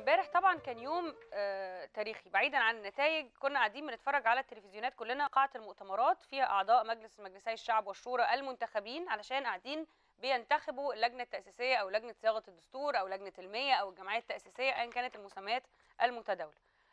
امبارح طبعا كان يوم آه، تاريخي بعيدا عن النتائج كنا قاعدين بنتفرج على التلفزيونات كلنا قاعه المؤتمرات فيها اعضاء مجلس مجلسي الشعب والشورى المنتخبين علشان قاعدين بينتخبوا اللجنه التاسيسيه او لجنه صياغه الدستور او لجنه المية او الجمعيه التاسيسيه ايا كانت المسميات المتداوله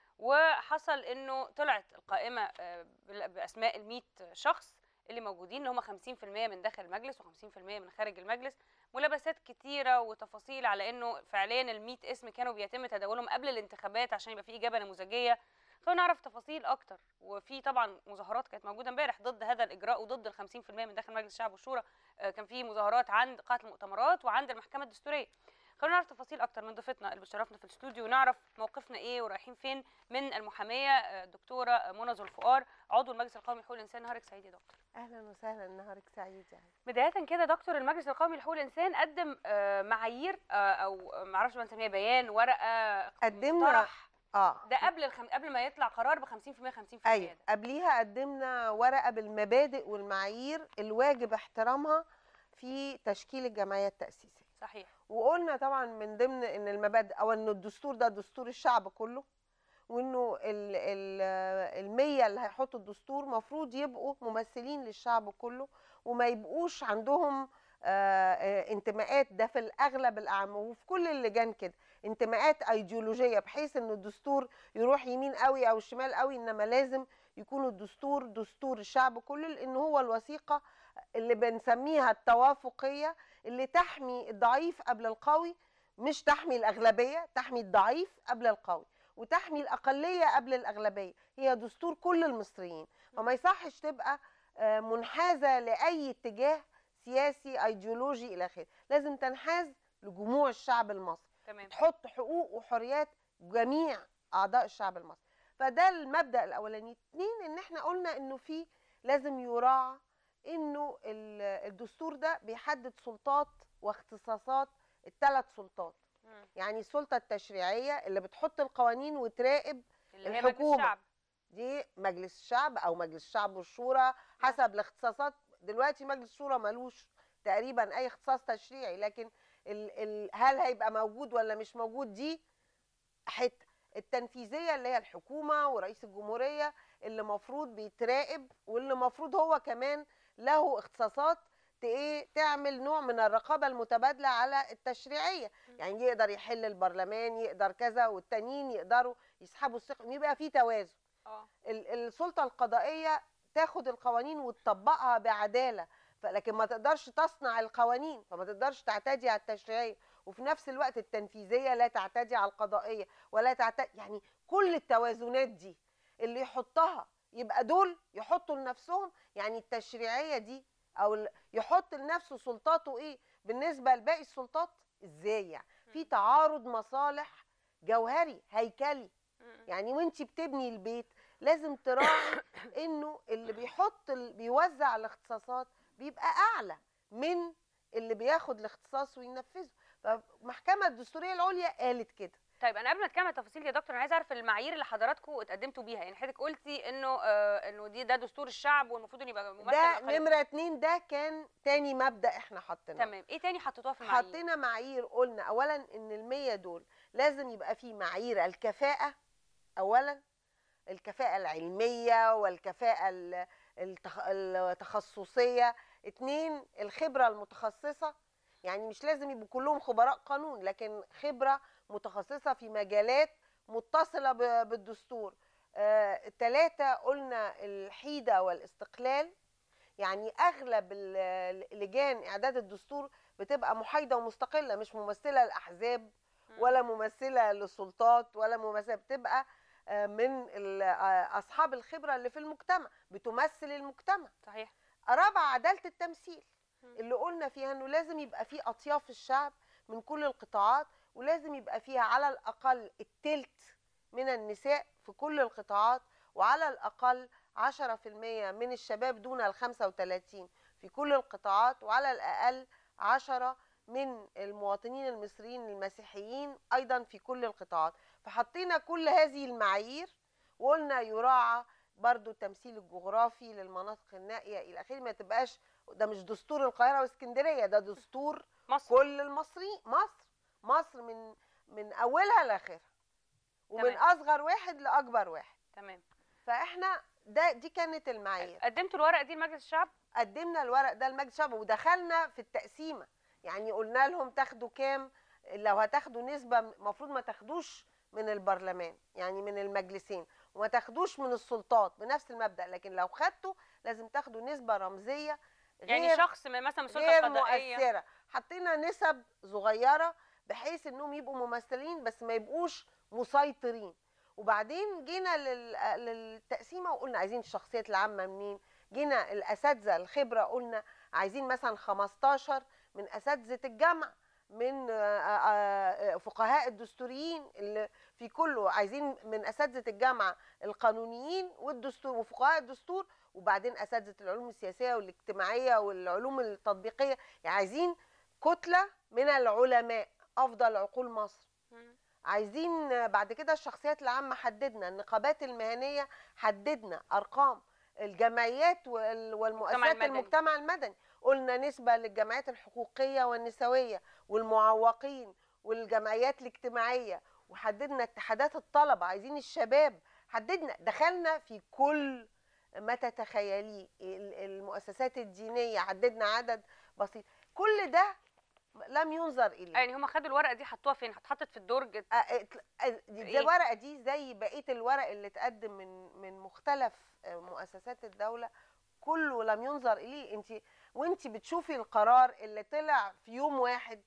وحصل انه طلعت القائمه آه، بال- باسماء ال 100 شخص اللي موجودين اللي هم 50% من داخل المجلس و50% من خارج المجلس ملابسات كتيره وتفاصيل على انه فعليا ال 100 اسم كانوا بيتم تداولهم قبل الانتخابات عشان يبقى في اجابه نموذجيه خلونا نعرف تفاصيل اكتر وفي طبعا مظاهرات كانت موجوده امبارح ضد هذا الاجراء وضد ال 50% من داخل مجلس الشعب والشورى آه، كان في مظاهرات عند قاعه المؤتمرات وعند المحكمه الدستوريه خلونا نعرف تفاصيل اكتر من ضيفتنا اللي بتشرفنا في الاستوديو ونعرف موقفنا ايه ورايحين فين من المحاميه آه، الدكتوره آه، منى ذو الفقار عضو المجلس القومي لحقوق الانسان نهارك سعيد يا دكتور اهلا وسهلا نهارك سعيد يعني بداية كده دكتور المجلس القومي لحقوق الإنسان قدم آه، معايير آه، أو معرفش بقى نسميها بيان ورقة قدمنا مقترح اه ده قبل الخم... قبل ما يطلع قرار ب 50% 50% ايوه ده قبليها قدمنا ورقه بالمبادئ والمعايير الواجب احترامها في تشكيل الجمعيه التاسيسيه صحيح وقلنا طبعا من ضمن ان المبادئ او ان الدستور ده دستور الشعب كله وانه ال ال المية اللي هيحطوا الدستور مفروض يبقوا ممثلين للشعب كله وما يبقوش عندهم آه، آه، انتماءات ده في الاغلب الاعم وفي كل اللجان كده انتماءات ايديولوجيه بحيث ان الدستور يروح يمين قوي او شمال قوي انما لازم يكون الدستور دستور الشعب كله لان هو الوثيقه اللي بنسميها التوافقيه اللي تحمي الضعيف قبل القوي مش تحمي الاغلبيه تحمي الضعيف قبل القوي وتحمي الاقليه قبل الاغلبيه هي دستور كل المصريين فما يصحش تبقى آه، منحازه لاي اتجاه سياسي ايديولوجي الى اخره لازم تنحاز لجموع الشعب المصري تمام تحط حقوق وحريات جميع اعضاء الشعب المصري فده المبدا الاولاني اتنين ان احنا قلنا انه في لازم يراعى انه ال- الدستور ده بيحدد سلطات واختصاصات الثلاث سلطات مم. يعني السلطه التشريعيه اللي بتحط القوانين وتراقب اللي هي مجلس الحكومة. الشعب دي مجلس الشعب او مجلس الشعب والشورى حسب الاختصاصات دلوقتي مجلس الشورى ملوش تقريبا اي اختصاص تشريعي لكن ال ال هل هيبقى موجود ولا مش موجود دي حته التنفيذيه اللي هي الحكومه ورئيس الجمهوريه اللي مفروض بيتراقب واللي مفروض هو كمان له اختصاصات ت- ايه تعمل نوع من الرقابه المتبادله على التشريعيه يعني يقدر يحل البرلمان يقدر كذا والتانيين يقدروا يسحبوا الثقه يبقى في توازن اه ال- السلطه القضائيه تاخد القوانين وتطبقها بعداله لكن ما تقدرش تصنع القوانين فما تقدرش تعتدي على التشريعيه وفي نفس الوقت التنفيذيه لا تعتدي على القضائيه ولا تعتدي يعني كل التوازنات دي اللي يحطها يبقى دول يحطوا لنفسهم يعني التشريعيه دي او ال- يحط لنفسه سلطاته ايه بالنسبه لباقي السلطات ازاي يعني في تعارض مصالح جوهري هيكلي مم. يعني وانت بتبني البيت لازم تراعي انه اللي بيحط ال- بيوزع الاختصاصات بيبقى اعلى من اللي بياخد الاختصاص وينفذه فالمحكمه الدستوريه العليا قالت كده طيب انا قبل ما اتكلم عن التفاصيل يا دكتور انا عايزه اعرف المعايير اللي حضراتكم اتقدمتوا بيها يعني حضرتك قلتي انه آه انه دي ده دستور الشعب والمفروض انه يبقى ممثل ده الأقلية. نمره اتنين ده كان تاني مبدا احنا حاطيناه تمام ايه تاني حطيتوها في المعايير حطينا معايير قلنا اولا ان المية دول لازم يبقى في معايير الكفاءة اولا الكفاءة العلمية والكفاءة ال- التخ- التخصصية اتنين الخبرة المتخصصة يعني مش لازم يبقوا كلهم خبراء قانون لكن خبرة متخصصة في مجالات متصلة ب- بالدستور آه، تلاتة قلنا الحيدة والاستقلال يعني اغلب ال- لجان اعداد الدستور بتبقى محايده ومستقله مش ممثله لاحزاب مم. ولا ممثله لسلطات ولا ممثله بتبقى آه، من ال- آه، اصحاب الخبره اللي في المجتمع بتمثل المجتمع صحيح رابع عداله التمثيل مم. اللي قلنا فيها انه لازم يبقى في اطياف الشعب من كل القطاعات ولازم يبقى فيها على الاقل التلت من النساء في كل القطاعات وعلى الاقل 10% من الشباب دون ال 35 في كل القطاعات وعلى الاقل 10 من المواطنين المصريين المسيحيين ايضا في كل القطاعات فحطينا كل هذه المعايير وقلنا يراعى برضو التمثيل الجغرافي للمناطق النائيه الى اخره ما تبقاش ده مش دستور القاهره واسكندريه ده دستور مصر كل المصريين مصر مصر من من اولها لاخرها ومن تمام. اصغر واحد لاكبر واحد تمام فاحنا ده دي كانت المعايير قدمتوا الورقه دي لمجلس الشعب قدمنا الورق ده لمجلس الشعب ودخلنا في التقسيمه يعني قلنا لهم تاخدوا كام لو هتاخدوا نسبه المفروض ما تاخدوش من البرلمان يعني من المجلسين وما تاخدوش من السلطات بنفس المبدا لكن لو خدتوا لازم تاخدوا نسبه رمزيه يعني غير شخص من مثلا من السلطه غير القضائيه مؤثره حطينا نسب صغيره بحيث انهم يبقوا ممثلين بس ما يبقوش مسيطرين وبعدين جينا لل- للتقسيمه وقلنا عايزين الشخصيات العامه منين جينا الاساتذه الخبره قلنا عايزين مثلا 15 من اساتذه الجامعه من آه، آه، آه، فقهاء الدستوريين اللي في كله عايزين من اساتذه الجامعه القانونيين والدستور وفقهاء الدستور وبعدين اساتذه العلوم السياسيه والاجتماعيه والعلوم التطبيقيه يعني عايزين كتله من العلماء افضل عقول مصر مم. عايزين بعد كده الشخصيات العامه حددنا النقابات المهنيه حددنا ارقام الجمعيات وال- والمؤسسات المدني. المجتمع المدني قلنا نسبه للجمعيات الحقوقيه والنسويه والمعوقين والجمعيات الاجتماعيه وحددنا اتحادات الطلبه عايزين الشباب حددنا دخلنا في كل ما تتخيليه ال- المؤسسات الدينيه حددنا عدد بسيط كل ده لم ينظر اليه يعني هم خدوا الورقه دي حطوها فين اتحطت في الدرج آه، ات- آه، دي إيه؟ الورقه دي زي بقيه الورق اللي اتقدم من من مختلف آه، مؤسسات الدوله كله لم ينظر اليه انت وانت بتشوفي القرار اللي طلع في يوم واحد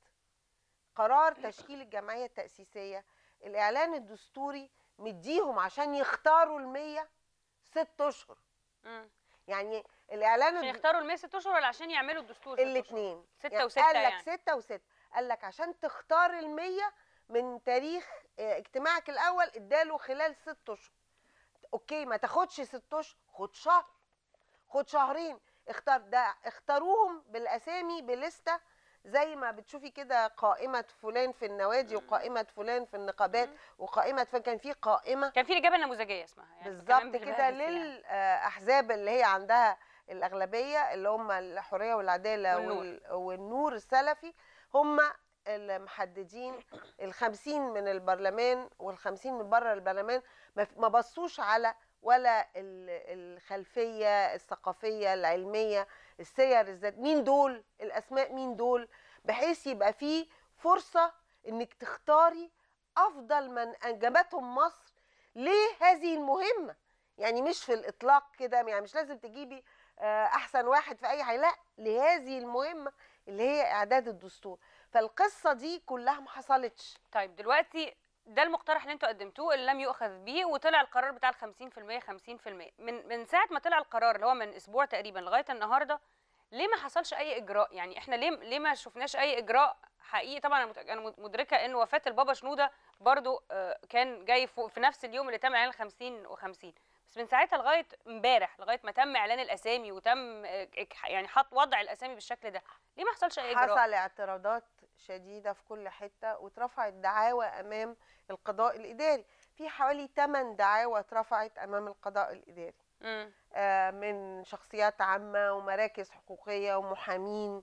قرار تشكيل الجمعيه التاسيسيه الاعلان الدستوري مديهم عشان يختاروا المية ست اشهر مم. يعني الاعلان عشان الد- يختاروا المية ست اشهر ولا عشان يعملوا الدستور ست أشهر؟ الاثنين ستة وستة قال لك يعني. ستة وستة قال لك عشان تختار المية من تاريخ آه، اجتماعك الأول اداله خلال ست أشهر أوكي ما تاخدش ست أشهر خد شهر خد شهرين اختار ده اختاروهم بالأسامي بلستة زي ما بتشوفي كده قائمة فلان في النوادي وقائمة فلان في النقابات مم. وقائمة فلان كان في قائمة كان في الاجابه النموذجيه اسمها يعني بالظبط كمان كده بالبهرس يعني. للاحزاب اللي هي عندها الاغلبيه اللي هم الحريه والعداله والنور. وال- والنور السلفي هم المحددين الخمسين من البرلمان والخمسين من بره البرلمان ما ف- ما بصوش على ولا ال- الخلفيه الثقافيه العلميه السير الذات مين دول الاسماء مين دول بحيث يبقى فيه فرصه انك تختاري افضل من انجبتهم مصر ليه هذه المهمه يعني مش في الاطلاق كده يعني مش لازم تجيبي آه، احسن واحد في اي حاجه لا لهذه المهمه اللي هي اعداد الدستور فالقصه دي كلها ما حصلتش طيب دلوقتي ده المقترح اللي انتوا قدمتوه اللي لم يؤخذ به وطلع القرار بتاع ال 50% 50% من من ساعه ما طلع القرار اللي هو من اسبوع تقريبا لغايه النهارده ليه ما حصلش اي اجراء يعني احنا ليه ليه ما شفناش اي اجراء حقيقي طبعا انا مت- انا مدركه ان وفاه البابا شنوده برضو آه، كان جاي فوق في نفس اليوم اللي تم اعلان 50 و50 بس من ساعتها لغايه امبارح لغايه ما تم اعلان الاسامي وتم آه، إك- يعني حط وضع الاسامي بالشكل ده ليه ما حصلش اي اجراء حصل اعتراضات شديده في كل حته واترفعت دعاوى امام القضاء الاداري في حوالي 8 دعاوى اترفعت امام القضاء الاداري مم. آه، من شخصيات عامة ومراكز حقوقية ومحامين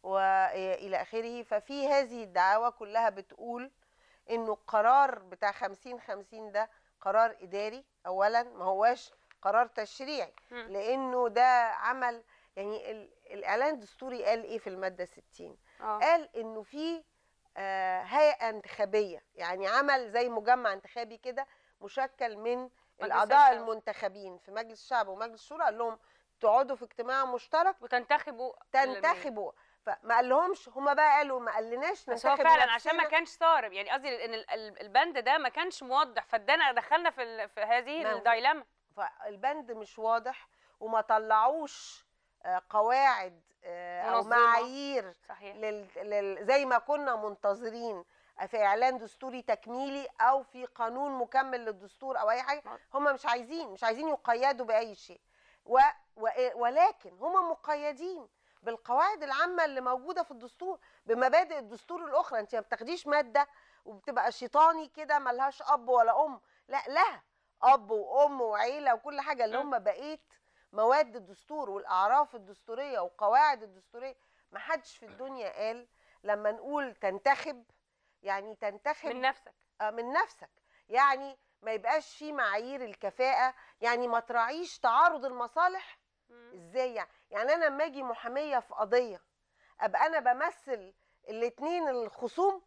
وإلى آخره ففي هذه الدعاوى كلها بتقول إنه القرار بتاع 50 50 ده قرار إداري أولا ما هواش قرار تشريعي مم. لأنه ده عمل يعني ال- الإعلان الدستوري قال إيه في المادة 60 اه قال انه في آه، هيئه انتخابيه يعني عمل زي مجمع انتخابي كده مشكل من الاعضاء الشعب. المنتخبين في مجلس الشعب ومجلس الشورى قال لهم تقعدوا في اجتماع مشترك وتنتخبوا تنتخبوا فما قال لهمش هم بقى قالوا ما قالناش بس هو ننتخب فعلا عشان ما نفسنا. كانش صارم يعني قصدي ان ال- ال- البند ده ما كانش موضح فادانا دخلنا في ال- في هذه ما هو- الدايلاما فالبند مش واضح وما طلعوش آه، قواعد آه، او منظمة. معايير صحيح لل... لل... زي ما كنا منتظرين في اعلان دستوري تكميلي او في قانون مكمل للدستور او اي حاجه نعم. هم مش عايزين مش عايزين يقيدوا باي شيء و... و... ولكن هم مقيدين بالقواعد العامه اللي موجوده في الدستور بمبادئ الدستور الاخرى انت ما بتاخديش ماده وبتبقى شيطاني كده ملهاش اب ولا ام لا لها اب وام وعيله وكل حاجه اللي م. هم بقيه مواد الدستور والاعراف الدستوريه وقواعد الدستوريه ما حدش في الدنيا قال لما نقول تنتخب يعني تنتخب من نفسك آه، من نفسك يعني ما يبقاش في معايير الكفاءه يعني ما تراعيش تعارض المصالح مم. ازاي يعني يعني انا لما اجي محاميه في قضيه ابقى انا بمثل الاثنين الخصوم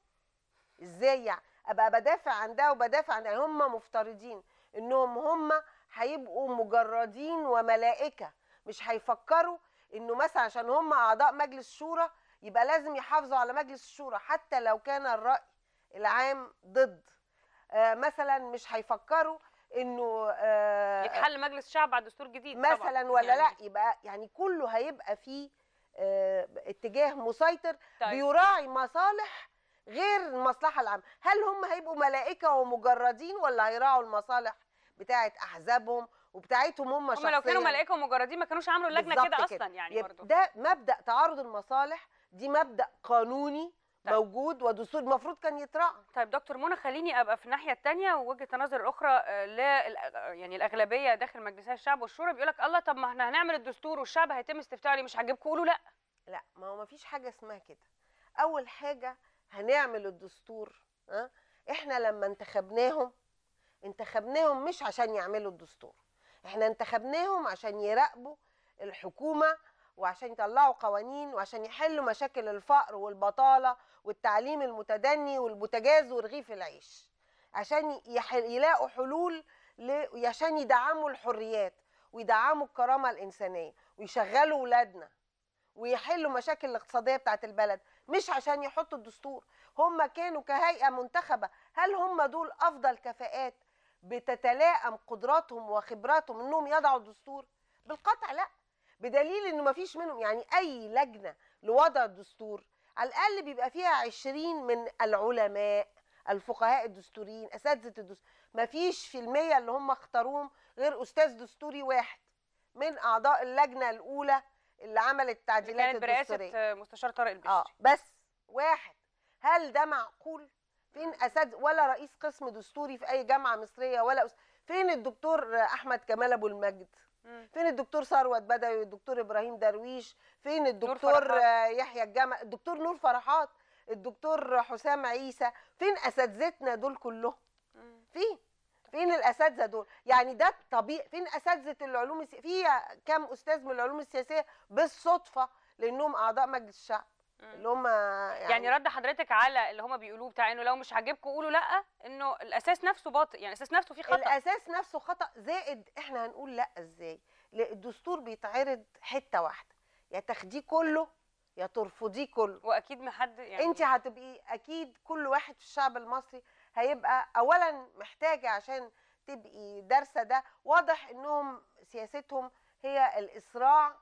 ازاي يعني ابقى بدافع عن ده وبدافع عن ده هم مفترضين انهم هم هيبقوا مجردين وملائكه مش هيفكروا انه مثلا عشان هم اعضاء مجلس شورى يبقى لازم يحافظوا على مجلس الشورى حتى لو كان الراي العام ضد آه مثلا مش هيفكروا انه آه يتحل مجلس الشعب بعد دستور جديد طبعاً. مثلا ولا يعني لا يبقى يعني كله هيبقى فيه آه، اتجاه مسيطر طيب. بيراعي مصالح غير المصلحه العامه هل هم هيبقوا ملائكه ومجردين ولا هيراعوا المصالح بتاعه احزابهم وبتاعتهم هم هم شخصيا لو كانوا ملائكه ومجردين ما كانوش عملوا اللجنه بالظبط كده كده. اصلا يعني يبقى برضه ده مبدا تعارض المصالح دي مبدا قانوني طيب. موجود ودستور المفروض كان يتراعى طيب دكتور منى خليني ابقى في الناحيه الثانيه ووجهه النظر الاخرى آه، لل يعني الاغلبيه داخل مجلسي الشعب والشورى بيقول لك الله طب ما احنا هنعمل الدستور والشعب هيتم استفتاء عليه مش عاجبكم قولوا لا لا ما هو ما فيش حاجه اسمها كده اول حاجه هنعمل الدستور ها احنا لما انتخبناهم انتخبناهم مش عشان يعملوا الدستور احنا انتخبناهم عشان يراقبوا الحكومه وعشان يطلعوا قوانين وعشان يحلوا مشاكل الفقر والبطاله والتعليم المتدني والبوتاجاز ورغيف العيش عشان يح- يلاقوا حلول ل... عشان يدعموا الحريات ويدعموا الكرامه الانسانيه ويشغلوا ولادنا ويحلوا مشاكل الاقتصاديه بتاعت البلد مش عشان يحطوا الدستور هم كانوا كهيئه منتخبه هل هم دول افضل كفاءات بتتلائم قدراتهم وخبراتهم انهم يضعوا الدستور بالقطع لا بدليل انه ما فيش منهم يعني اي لجنه لوضع الدستور على الاقل بيبقى فيها عشرين من العلماء الفقهاء الدستوريين اساتذه الدستور ما فيش في المية اللي هم اختاروهم غير استاذ دستوري واحد من اعضاء اللجنه الاولى اللي عملت اللي التعديلات كانت برئاسه الدستوريه آه، مستشار طارق البشري اه بس واحد هل ده معقول فين اساتذه ولا رئيس قسم دستوري في اي جامعه مصريه ولا أس... فين الدكتور احمد كمال ابو المجد مم. فين الدكتور ثروت بدوي والدكتور ابراهيم درويش فين الدكتور فرحات. آه، يحيى الجمل الدكتور نور فرحات الدكتور حسام عيسى فين اساتذتنا دول كلهم مم. فين فين الاساتذه دول يعني ده طبيعي فين اساتذه العلوم السي... في كام استاذ من العلوم السياسيه بالصدفه لانهم اعضاء مجلس الشعب مم. اللي هم يعني, يعني رد حضرتك على اللي هم بيقولوه بتاع انه لو مش عاجبكم قولوا لا انه الاساس نفسه باطل يعني الاساس نفسه فيه خطا الاساس نفسه خطا زائد احنا هنقول لا ازاي لا الدستور بيتعرض حته واحده يا تاخديه كله يا ترفضيه كله واكيد ما حد يعني انت هتبقي اكيد كل واحد في الشعب المصري هيبقى اولا محتاجه عشان تبقي دارسه ده واضح انهم سياستهم هي الاسراع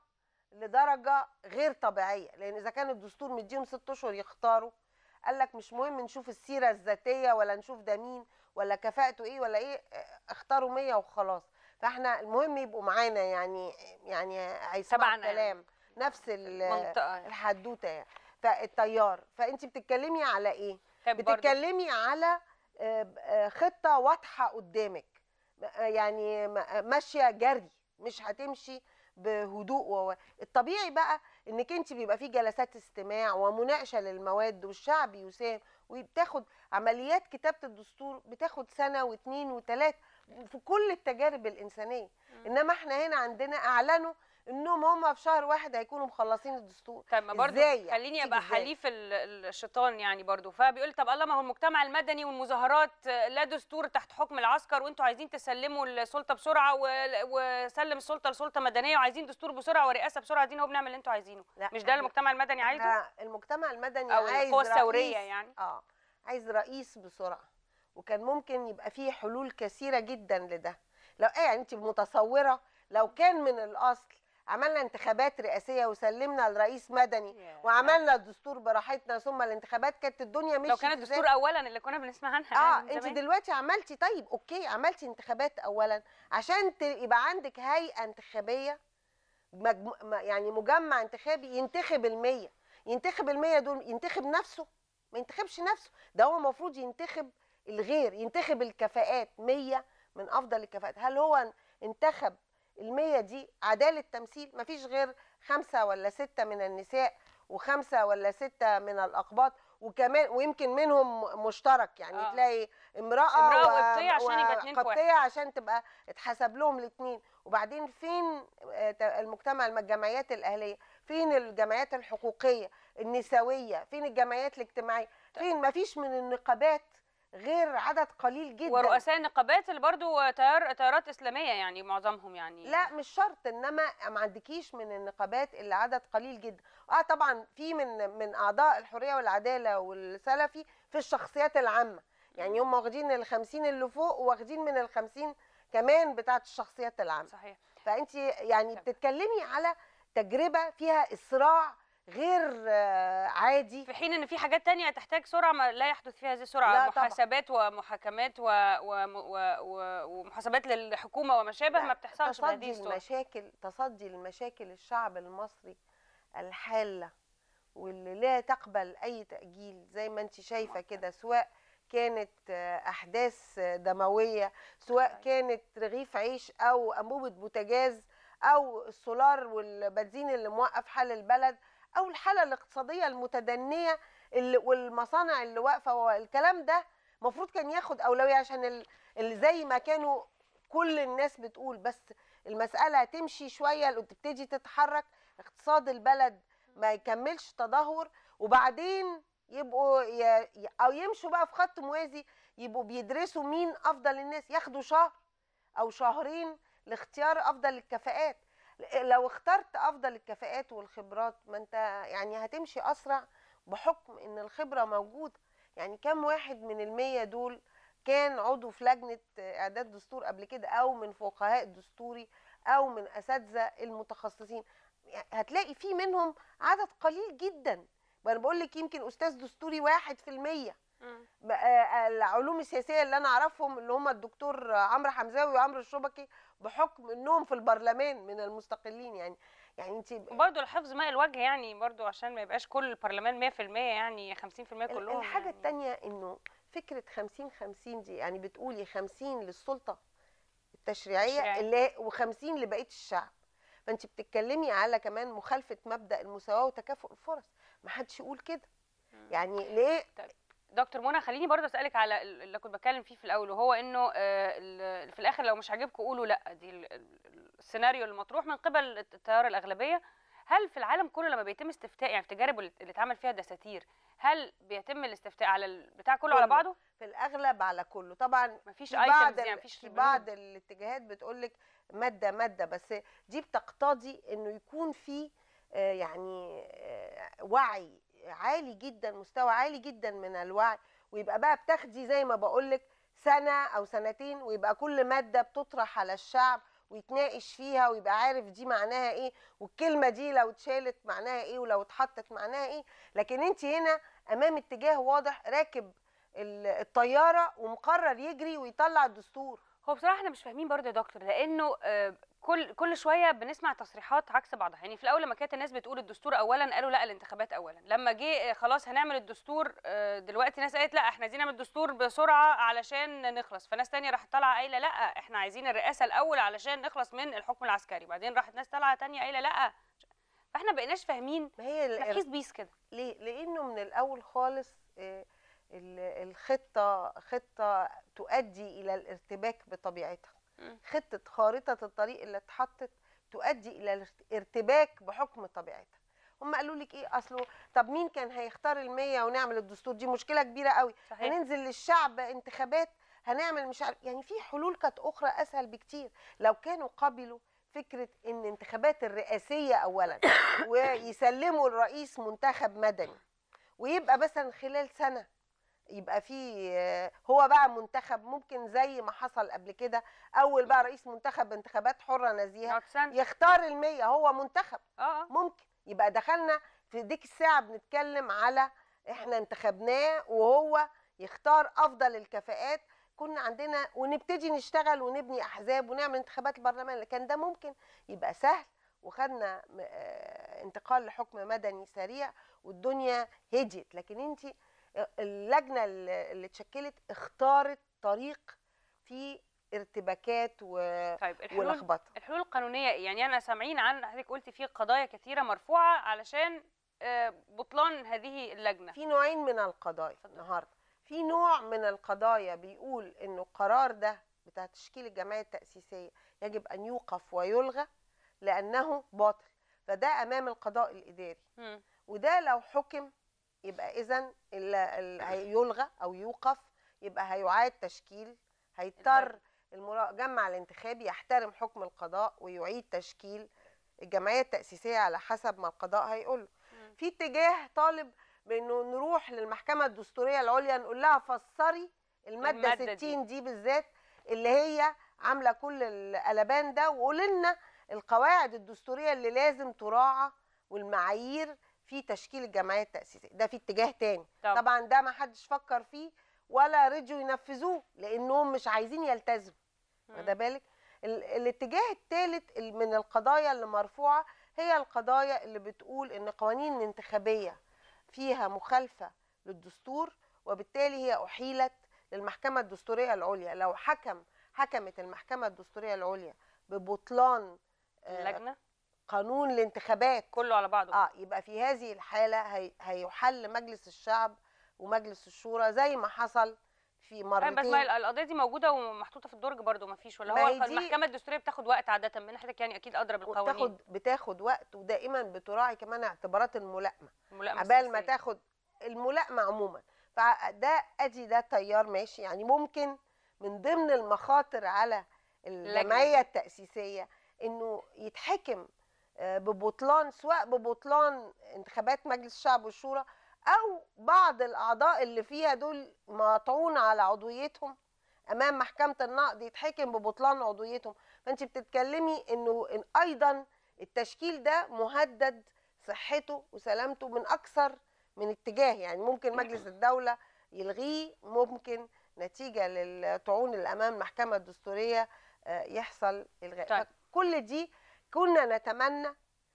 لدرجه غير طبيعيه لان اذا كان الدستور مديهم ست اشهر يختاروا قال لك مش مهم نشوف السيره الذاتيه ولا نشوف ده مين ولا كفاءته ايه ولا ايه اه، اختاروا 100 وخلاص فاحنا المهم يبقوا معانا يعني يعني هيسمعوا تبعنا يعني. الكلام نفس ال- منطقه الحدوته يعني فالتيار فانت بتتكلمي على ايه طيب برضو- بتتكلمي على آه، آه، خطه واضحه قدامك آه، يعني م- آه، ماشيه جري مش هتمشي بهدوء و... الطبيعي بقى انك انت بيبقى في جلسات استماع ومناقشه للمواد والشعب يساهم وبتاخد عمليات كتابه الدستور بتاخد سنه واثنين وثلاث في كل التجارب الانسانيه مم. انما احنا هنا عندنا اعلنوا انهم هم في شهر واحد هيكونوا مخلصين الدستور طب ما برضه إزاي يعني؟ خليني تيجي ابقى إزاي؟ حليف ال- الشيطان يعني برضه فبيقول طب الله ما هو المجتمع المدني والمظاهرات آه، لا دستور تحت حكم العسكر وانتوا عايزين تسلموا السلطه بسرعه و- وسلم السلطه لسلطه مدنيه وعايزين دستور بسرعه ورئاسه بسرعه عايزين هو بنعمل اللي انتوا عايزينه لا مش ده إحنا- المجتمع المدني عايزه إحنا المجتمع المدني او عايز القوى الثوريه رئيس- يعني اه عايز رئيس بسرعه وكان ممكن يبقى فيه حلول كثيره جدا لده لو ايه يعني انت متصوره لو كان من الاصل عملنا انتخابات رئاسيه وسلمنا لرئيس مدني وعملنا الدستور براحتنا ثم الانتخابات كانت الدنيا مشيت لو كان إزاي؟ الدستور اولا اللي كنا بنسمع عنها اه يعني من انت زمان. دلوقتي عملتي طيب اوكي عملتي انتخابات اولا عشان ت- يبقى عندك هيئه انتخابيه مجم... م- يعني مجمع انتخابي ينتخب المية ينتخب المية دول ينتخب نفسه ما ينتخبش نفسه ده هو المفروض ينتخب الغير ينتخب الكفاءات مية من افضل الكفاءات هل هو انتخب المية دي عدالة تمثيل مفيش غير خمسة ولا ستة من النساء وخمسة ولا ستة من الأقباط وكمان ويمكن منهم مشترك يعني آه. آه. تلاقي امراه, امرأة و- وقبطية عشان يبقى اتنين في واحد. وقبطية عشان تبقى اتحسب لهم الاثنين وبعدين فين آه، ت- المجتمع الم- الجمعيات الاهليه فين الجمعيات الحقوقيه النسويه فين الجمعيات الاجتماعيه فين ما فيش من النقابات غير عدد قليل جدا ورؤساء النقابات اللي برضو تيار تيارات اسلاميه يعني معظمهم يعني لا مش شرط انما ما عندكيش من النقابات اللي عدد قليل جدا اه طبعا في من من اعضاء الحريه والعداله والسلفي في الشخصيات العامه يعني هم واخدين ال 50 اللي فوق واخدين من ال 50 كمان بتاعه الشخصيات العامه صحيح فانت يعني تمام. بتتكلمي على تجربه فيها اسراع غير آه، عادي في حين ان في حاجات تانية تحتاج سرعه ما لا يحدث فيها هذه السرعه لا طبعا. محاسبات ومحاكمات و... و... و... و... ومحاسبات للحكومه وما شابه لا، ما بتحصلش بهذه تصدي السرعه المشاكل تصدي المشاكل الشعب المصري الحالة واللي لا تقبل أي تأجيل زي ما أنت شايفة كده سواء كانت آه، أحداث آه، دموية سواء صحيح. كانت رغيف عيش أو أنبوبة بوتاجاز أو السولار والبنزين اللي موقف حال البلد أو الحالة الاقتصادية المتدنية اللي والمصانع اللي واقفة والكلام ده المفروض كان ياخد أولوية عشان ال- اللي زي ما كانوا كل الناس بتقول بس المسألة تمشي شوية وتبتدي تتحرك اقتصاد البلد ما يكملش تدهور وبعدين يبقوا ي... ي- او يمشوا بقى في خط موازي يبقوا بيدرسوا مين افضل الناس ياخدوا شهر او شهرين لاختيار افضل الكفاءات لو اخترت افضل الكفاءات والخبرات ما انت يعني هتمشي اسرع بحكم ان الخبره موجوده يعني كم واحد من المية دول كان عضو في لجنه اعداد دستور قبل كده او من فقهاء الدستوري او من اساتذه المتخصصين هتلاقي في منهم عدد قليل جدا وانا بقول لك يمكن استاذ دستوري واحد في المية مم. بقى العلوم السياسيه اللي انا اعرفهم اللي هم الدكتور عمرو حمزاوي وعمرو الشبكي بحكم انهم في البرلمان من المستقلين يعني يعني انت وبرضه الحفظ ماء الوجه يعني برضه عشان ما يبقاش كل البرلمان 100% يعني 50% كلهم الحاجه يعني. الثانيه انه فكره 50 50 دي يعني بتقولي 50 للسلطه التشريعيه التشريعية. اللي و50 لبقيه الشعب فانت بتتكلمي على كمان مخالفه مبدا المساواه وتكافؤ الفرص ما حدش يقول كده مم. يعني ليه دكتور منى خليني برضه اسالك على ال- اللي كنت بتكلم فيه في الاول وهو انه آه، ال- في الاخر لو مش عاجبكم قولوا لا دي ال- ال- السيناريو المطروح من قبل التيار الاغلبيه هل في العالم كله لما بيتم استفتاء يعني في التجارب اللي اللي اتعمل فيها دساتير هل بيتم الاستفتاء على البتاع كله على كله. بعضه في الاغلب على كله طبعا مفيش في بعض ايتمز ال- يعني مفيش في بنود. بعض الاتجاهات بتقول لك ماده ماده بس دي بتقتضي انه يكون في آه، يعني آه، وعي عالي جدا مستوى عالي جدا من الوعي ويبقى بقى بتاخدي زي ما بقول لك سنه او سنتين ويبقى كل ماده بتطرح على الشعب ويتناقش فيها ويبقى عارف دي معناها ايه والكلمه دي لو اتشالت معناها ايه ولو اتحطت معناها ايه لكن انت هنا امام اتجاه واضح راكب ال- الطياره ومقرر يجري ويطلع الدستور هو بصراحه احنا مش فاهمين برضه يا دكتور لانه آه، كل كل شويه بنسمع تصريحات عكس بعضها يعني في الاول لما كانت الناس بتقول الدستور اولا قالوا لا الانتخابات اولا لما جه آه، خلاص هنعمل الدستور آه، دلوقتي ناس قالت لا احنا عايزين نعمل الدستور بسرعه علشان نخلص فناس تانية راحت طالعه قايله لا احنا عايزين الرئاسه الاول علشان نخلص من الحكم العسكري وبعدين راحت ناس طالعه تانية قايله لا فاحنا بقيناش فاهمين ما هي ال- تركيز بيس كده ليه؟ لانه من الاول خالص آه، ال- الخطه خطه تؤدي الى الارتباك بطبيعتها مم. خطه خارطه الطريق اللي اتحطت تؤدي الى الارتباك بحكم طبيعتها هم قالوا لك ايه اصله طب مين كان هيختار المية ونعمل الدستور دي مشكله كبيره قوي صحيح هننزل للشعب انتخابات هنعمل مش عارف يعني في حلول كانت اخرى اسهل بكتير لو كانوا قبلوا فكره ان انتخابات الرئاسيه اولا ويسلموا الرئيس منتخب مدني ويبقى مثلا خلال سنه يبقى في آه، هو بقى منتخب ممكن زي ما حصل قبل كده اول بقى رئيس منتخب انتخابات حره نزيهه نقعد سنة. يختار المية هو منتخب اه اه ممكن يبقى دخلنا في ديك الساعة بنتكلم على احنا انتخبناه وهو يختار افضل الكفاءات كنا عندنا ونبتدي نشتغل ونبني احزاب ونعمل انتخابات البرلمان اللي كان ده ممكن يبقى سهل وخدنا م- آه، انتقال لحكم مدني سريع والدنيا هديت لكن انت اللجنه اللي اللي اتشكلت اختارت طريق فيه ارتباكات و- طيب الحلول ولخبطه الحلول القانونيه إيه؟ يعني انا سامعين عن حضرتك قلتي في قضايا كثيره مرفوعه علشان آه، بطلان هذه اللجنه في نوعين من القضايا اتفضل. النهارده في نوع من القضايا بيقول انه القرار ده بتاع تشكيل الجمعيه التاسيسيه يجب ان يوقف ويلغى لانه باطل فده امام القضاء الاداري مم. وده لو حكم يبقى اذا يلغى او يوقف يبقى هيعاد تشكيل هيضطر اللجنة. المجمع الانتخابي يحترم حكم القضاء ويعيد تشكيل الجمعيه التاسيسيه على حسب ما القضاء هيقوله مم. في اتجاه طالب بانه نروح للمحكمه الدستوريه العليا نقول لها فسري الماده, المادة 60 دي. بالذات اللي هي عامله كل القلبان ده وقولي لنا القواعد الدستوريه اللي لازم تراعى والمعايير في تشكيل الجمعيه التاسيسيه ده في اتجاه تاني طب. طبعا ده ما حدش فكر فيه ولا رجوا ينفذوه لانهم مش عايزين يلتزموا مم. واخده بالك ال- الاتجاه الثالث من القضايا اللي مرفوعه هي القضايا اللي بتقول ان قوانين الانتخابيه فيها مخالفه للدستور وبالتالي هي احيلت للمحكمه الدستوريه العليا لو حكم حكمت المحكمه الدستوريه العليا ببطلان آه، اللجنه قانون الانتخابات كله على بعضه اه يبقى في هذه الحاله هي هيحل مجلس الشعب ومجلس الشورى زي ما حصل في أيوة، مرتين بس ما القضيه دي موجوده ومحطوطه في الدرج برضو ما فيش ولا ما هو هي دي- المحكمه الدستوريه بتاخد وقت عاده من حضرتك يعني اكيد ادرى بالقوانين وبتاخد بتاخد وقت ودائما بتراعي كمان اعتبارات الملائمه الملائمة عبال ما السياسية. تاخد الملائمه عموما فده ادي ده تيار ماشي يعني ممكن من ضمن المخاطر على الجمعيه التاسيسيه انه يتحكم آه، ببطلان سواء ببطلان انتخابات مجلس الشعب والشورى او بعض الاعضاء اللي فيها دول مطعون على عضويتهم امام محكمه النقد يتحكم ببطلان عضويتهم فانت بتتكلمي انه إن ايضا التشكيل ده مهدد صحته وسلامته من اكثر من اتجاه يعني ممكن مجلس الدوله يلغيه ممكن نتيجه للطعون اللي امام المحكمه الدستوريه آه، يحصل الغاء طيب. كل دي كنا نتمنى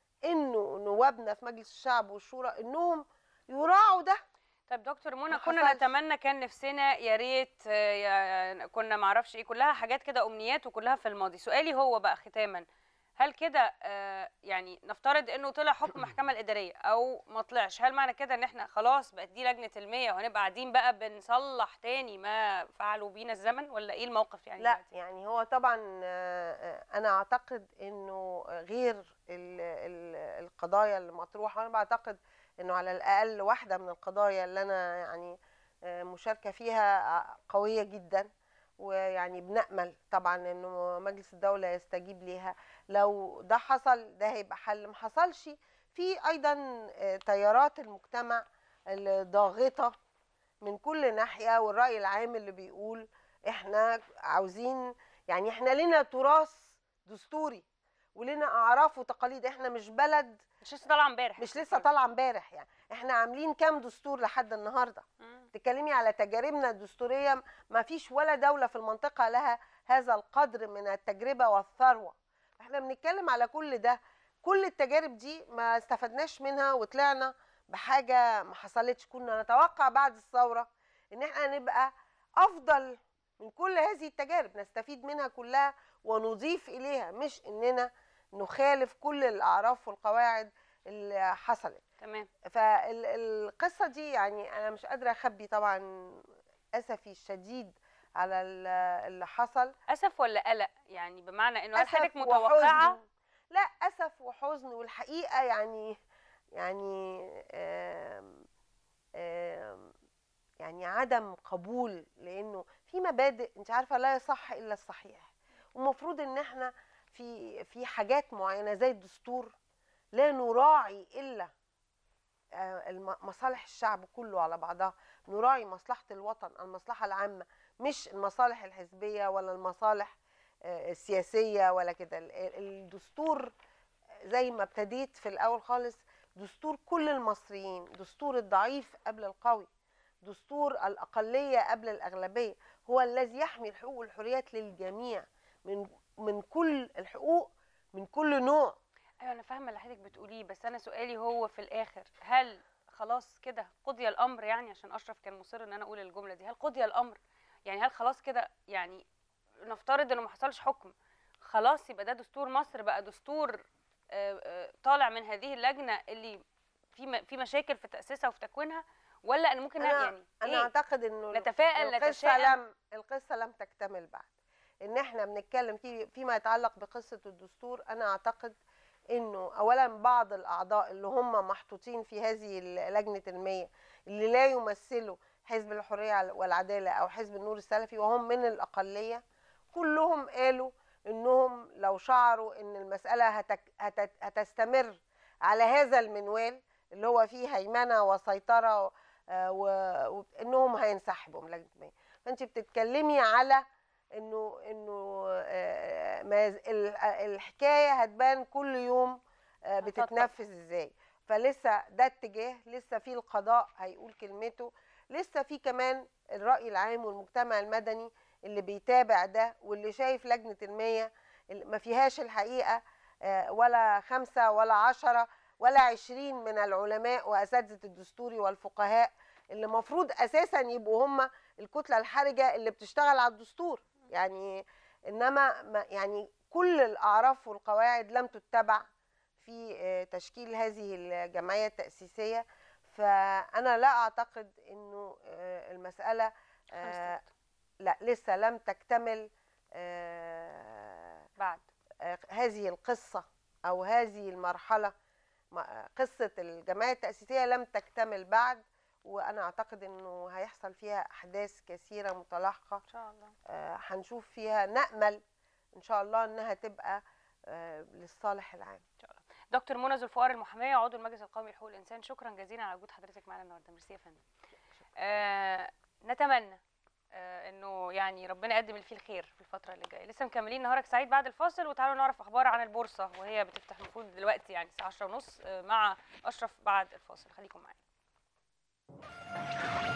انه نوابنا في مجلس الشعب والشورى انهم يراعوا ده طيب دكتور منى ما كنا حصلش. نتمنى كان نفسنا يا ريت آه، يا- كنا معرفش ايه كلها حاجات كده امنيات وكلها في الماضي سؤالي هو بقى ختاما هل كده آه، يعني نفترض انه طلع حكم المحكمه الاداريه او ما طلعش هل معنى كده ان احنا خلاص بقت دي لجنه المية وهنبقى قاعدين بقى بنصلح تاني ما فعلوا بينا الزمن ولا ايه الموقف يعني لا دلوقتي؟ يعني هو طبعا آه، آه، انا اعتقد انه غير ال- ال- القضايا اللي مطروحه انا بعتقد انه على الاقل واحده من القضايا اللي انا يعني آه، مشاركه فيها آه، قويه جدا ويعني بنامل طبعا انه مجلس الدوله يستجيب ليها لو ده حصل ده هيبقى حل ما حصلش في ايضا آه، تيارات المجتمع الضاغطه من كل ناحيه والراي العام اللي بيقول احنا عاوزين يعني احنا لنا تراث دستوري ولنا اعراف وتقاليد احنا مش بلد مش لسه طالعه امبارح مش لسه طالعه امبارح يعني احنا عاملين كام دستور لحد النهارده مم. تتكلمي على تجاربنا الدستوريه ما فيش ولا دوله في المنطقه لها هذا القدر من التجربه والثروه احنا بنتكلم على كل ده كل التجارب دي ما استفدناش منها وطلعنا بحاجه ما حصلتش كنا نتوقع بعد الثوره ان احنا نبقى افضل من كل هذه التجارب نستفيد منها كلها ونضيف اليها مش اننا نخالف كل الاعراف والقواعد اللي حصلت تمام فالقصه دي يعني انا مش قادره اخبي طبعا اسفي الشديد على ال- اللي حصل اسف ولا قلق يعني بمعنى انه هل أسف حضرتك متوقعه وحزن. لا اسف وحزن والحقيقه يعني يعني آم آم يعني عدم قبول لانه في مبادئ انت عارفه لا يصح الا الصحيح ومفروض ان احنا في في حاجات معينه زي الدستور لا نراعي الا آه، الم- مصالح الشعب كله على بعضها نراعي مصلحه الوطن المصلحه العامه مش المصالح الحزبيه ولا المصالح آه، السياسيه ولا كده ال- الدستور زي ما ابتديت في الاول خالص دستور كل المصريين دستور الضعيف قبل القوي دستور الاقليه قبل الاغلبيه هو الذي يحمي الحقوق والحريات للجميع من من كل الحقوق من كل نوع ايوه انا فاهمه اللي حضرتك بتقوليه بس انا سؤالي هو في الاخر هل خلاص كده قضي الامر يعني عشان اشرف كان مصر ان انا اقول الجمله دي هل قضي الامر يعني هل خلاص كده يعني نفترض انه ما حصلش حكم خلاص يبقى ده دستور مصر بقى دستور آه، آه، طالع من هذه اللجنه اللي في م- في مشاكل في تاسيسها وفي تكوينها ولا ان ممكن أنا- يعني انا إيه؟ اعتقد انه نتفائل القصه نتشائم لم القصه لم تكتمل بعد ان احنا بنتكلم في فيما يتعلق بقصه الدستور انا اعتقد انه اولا بعض الاعضاء اللي هم محطوطين في هذه ال- لجنه المية اللي لا يمثلوا حزب الحريه والعداله او حزب النور السلفي وهم من الاقليه كلهم قالوا انهم لو شعروا ان المساله هتك هتت هتستمر على هذا المنوال اللي هو فيه هيمنه وسيطره آه، و- وانهم هينسحبوا من لجنه المياه فانت بتتكلمي على انه انه آه، ما ز- ال- الحكايه هتبان كل يوم آه، هتطبق. بتتنفذ ازاي فلسه ده اتجاه لسه في القضاء هيقول كلمته لسه في كمان الراي العام والمجتمع المدني اللي بيتابع ده واللي شايف لجنه المياه اللي ما فيهاش الحقيقه آه، ولا خمسه ولا عشره ولا عشرين من العلماء واساتذه الدستوري والفقهاء اللي المفروض اساسا يبقوا هم الكتله الحرجه اللي بتشتغل على الدستور يعني انما ما يعني كل الاعراف والقواعد لم تتبع في آه، تشكيل هذه الجمعيه التاسيسيه فانا لا اعتقد انه آه، المساله آه، خلصت لا لسه لم تكتمل آه، بعد آه، هذه القصة أو هذه المرحلة ما- قصة الجمعية التأسيسية لم تكتمل بعد وأنا أعتقد أنه هيحصل فيها أحداث كثيرة متلاحقة ان شاء الله آه، هنشوف فيها نأمل إن شاء الله أنها تبقى آه، للصالح العام دكتور منى ذو الفقار المحاميه عضو المجلس القومي لحقوق الانسان شكرا جزيلا على وجود حضرتك معنا النهارده ميرسي يا فندم آه نتمنى آه انه يعني ربنا يقدم اللي فيه الخير في الفتره اللي جايه لسه مكملين نهارك سعيد بعد الفاصل وتعالوا نعرف اخبار عن البورصه وهي بتفتح المفروض دلوقتي يعني الساعه 10:30 آه مع اشرف بعد الفاصل خليكم معانا